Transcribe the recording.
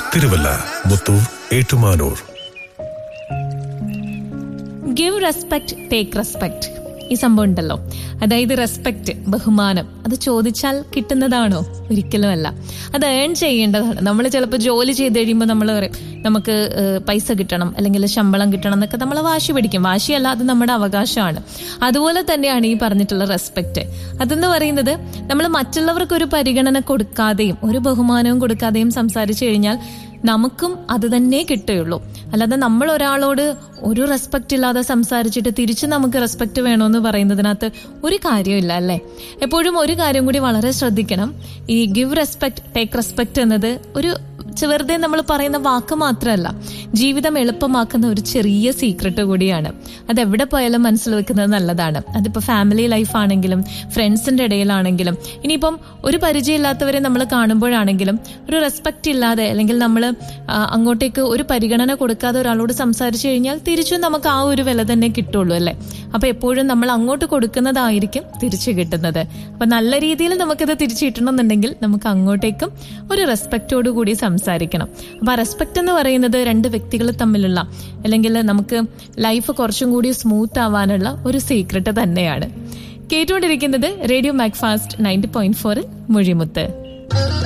Thiruvalla Muthoor Ettumanoor give respect take respect ഈ സംഭവം ഉണ്ടല്ലോ അതായത് റെസ്പെക്ട് ബഹുമാനം അത് ചോദിച്ചാൽ കിട്ടുന്നതാണോ ഒരിക്കലും അല്ല അത് ഏൺ ചെയ്യേണ്ടതാണ് നമ്മൾ ചിലപ്പോൾ ജോലി ചെയ്ത് കഴിയുമ്പോൾ നമ്മൾ പറയും നമുക്ക് ഏഹ്, പൈസ കിട്ടണം അല്ലെങ്കിൽ ശമ്പളം കിട്ടണം എന്നൊക്കെ നമ്മൾ വാശി പിടിക്കും വാശിയല്ല അത് നമ്മുടെ അവകാശമാണ് അതുപോലെ തന്നെയാണ് ഈ പറഞ്ഞിട്ടുള്ള റെസ്പെക്ട് അതെന്ന് പറയുന്നത് നമ്മൾ മറ്റുള്ളവർക്ക് ഒരു പരിഗണന കൊടുക്കാതെയും ഒരു ബഹുമാനവും കൊടുക്കാതെയും സംസാരിച്ചു കഴിഞ്ഞാൽ നമുക്കും അത് തന്നെ കിട്ടുകയുള്ളൂ അല്ലാതെ നമ്മൾ ഒരാളോട് ഒരു റെസ്പെക്റ്റ് ഇല്ലാതെ സംസാരിച്ചിട്ട് തിരിച്ച് നമുക്ക് റെസ്പെക്റ്റ് വേണമെന്ന് പറയുന്നതിനകത്ത് ഒരു കാര്യമില്ല അല്ലേ എപ്പോഴും ഒരു കാര്യം കൂടി വളരെ ശ്രദ്ധിക്കണം ഈ ഗിവ് റെസ്പെക്ട് ടേക്ക് റെസ്പെക്ട് എന്നത് ഒരു ചെ- വെറുതെ നമ്മൾ പറയുന്ന വാക്ക് മാത്രമല്ല ജീവിതം എളുപ്പമാക്കുന്ന ഒരു ചെറിയ സീക്രട്ട് കൂടിയാണ് അത് എവിടെ പോയാലും മനസ്സിൽ വെക്കുന്നത് നല്ലതാണ് അതിപ്പോൾ ഫാമിലി ലൈഫ് ആണെങ്കിലും ഫ്രണ്ട്സിന്റെ ഇടയിലാണെങ്കിലും ഇനിയിപ്പം ഒരു പരിചയമില്ലാത്തവരെ നമ്മൾ കാണുമ്പോഴാണെങ്കിലും ഒരു റെസ്പെക്റ്റ് ഇല്ലാതെ അല്ലെങ്കിൽ നമ്മൾ അങ്ങോട്ടേക്ക് ഒരു പരിഗണന കൊടുക്കാതെ ഒരാളോട് സംസാരിച്ചു കഴിഞ്ഞാൽ തിരിച്ചും നമുക്ക് ആ ഒരു വില തന്നെ കിട്ടുള്ളൂ അല്ലേ അപ്പൊ എപ്പോഴും നമ്മൾ അങ്ങോട്ട് കൊടുക്കുന്നതായിരിക്കും തിരിച്ചു കിട്ടുന്നത് അപ്പൊ നല്ല രീതിയിൽ നമുക്കിത് തിരിച്ചു കിട്ടണമെന്നുണ്ടെങ്കിൽ നമുക്ക് അങ്ങോട്ടേക്കും ഒരു റെസ്പെക്റ്റോട് കൂടി സംസാരിക്കണം അപ്പൊ ആ റെസ്പെക്ട് എന്ന് പറയുന്നത് രണ്ട് വ്യക്തികൾ തമ്മിലുള്ള അല്ലെങ്കിൽ നമുക്ക് ലൈഫ് കുറച്ചും കൂടി സ്മൂത്ത് ആവാനുള്ള ഒരു സീക്രട്ട് തന്നെയാണ് കേട്ടുകൊണ്ടിരിക്കുന്നത് റേഡിയോ മാക്ഫാസ്റ്റ് നയൻറ്റി പോയിന്റ് ഫോറിൽ മൊഴിമുത്ത്